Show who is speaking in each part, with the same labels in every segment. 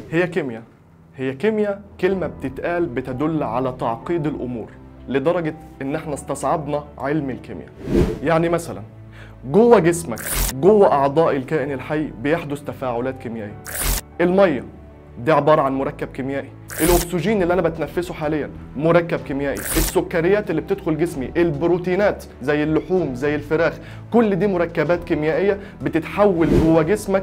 Speaker 1: هي كيمياء هي كيمياء كلمة بتتقال بتدل على تعقيد الأمور لدرجة إن احنا استصعبنا علم الكيمياء يعني مثلا جوه جسمك جوه أعضاء الكائن الحي بيحدث تفاعلات كيميائية المية دي عبارة عن مركب كيميائي الأكسجين اللي أنا بتنفسه حاليا مركب كيميائي السكريات اللي بتدخل جسمي البروتينات زي اللحوم زي الفراخ كل دي مركبات كيميائية بتتحول جوه جسمك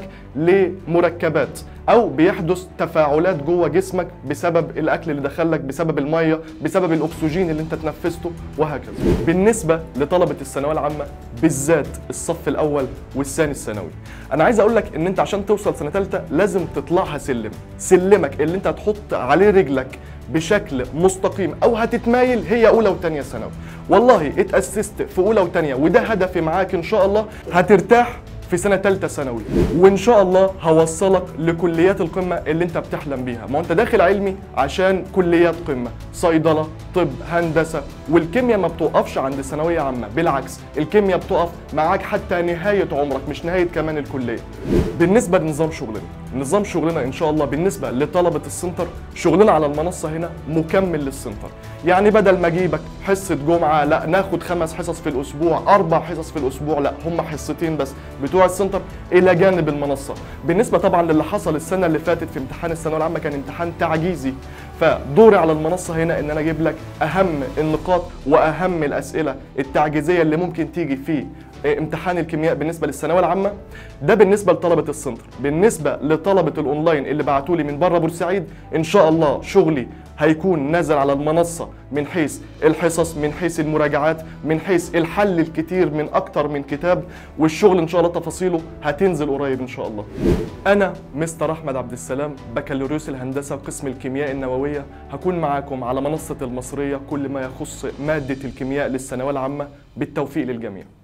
Speaker 1: لمركبات أو بيحدث تفاعلات جوه جسمك بسبب الأكل اللي دخلك بسبب المية بسبب الأكسجين اللي أنت تنفسته وهكذا بالنسبة لطلبة الثانوية العامة بالذات الصف الأول والثاني الثانوي أنا عايز أقول لك إن أنت عشان توصل سنة ثالثة لازم تطلعها سلم سلمك اللي أنت هتحط عليه رجلك بشكل مستقيم او هتتمايل هي اولى وثانيه ثانوي والله اتاسست في اولى وثانيه وده هدفي معاك ان شاء الله هترتاح في سنه ثالثه ثانوي وان شاء الله هوصلك لكليات القمه اللي انت بتحلم بيها ما هو انت داخل علمي عشان كليات قمه صيدله طب هندسه والكيمياء ما بتوقفش عند ثانويه عامه بالعكس الكيمياء بتقف معاك حتى نهايه عمرك مش نهايه كمان الكليه بالنسبه لنظام شغلنا نظام شغلنا ان شاء الله بالنسبه لطلبه السنتر شغلنا على المنصه هنا مكمل للسنتر يعني بدل ما اجيبك حصه جمعه لا ناخد خمس حصص في الاسبوع اربع حصص في الاسبوع لا هم حصتين بس بتوع السنتر الى جانب المنصه بالنسبه طبعا للي حصل السنه اللي فاتت في امتحان الثانويه العامه كان امتحان تعجيزي فدوري على المنصه هنا ان انا اجيب لك اهم النقاط واهم الاسئله التعجيزيه اللي ممكن تيجي في امتحان الكيمياء بالنسبه للثانويه العامه ده بالنسبه لطلبه السنتر بالنسبه لطلبه الاونلاين اللي بعتوا لي من بره بورسعيد ان شاء الله شغلي هيكون نازل على المنصة من حيث الحصص من حيث المراجعات من حيث الحل الكتير من أكتر من كتاب والشغل إن شاء الله تفاصيله هتنزل قريب إن شاء الله أنا مستر أحمد عبد السلام بكالوريوس الهندسة قسم الكيمياء النووية هكون معاكم على منصة المصرية كل ما يخص مادة الكيمياء للثانوية العامة بالتوفيق للجميع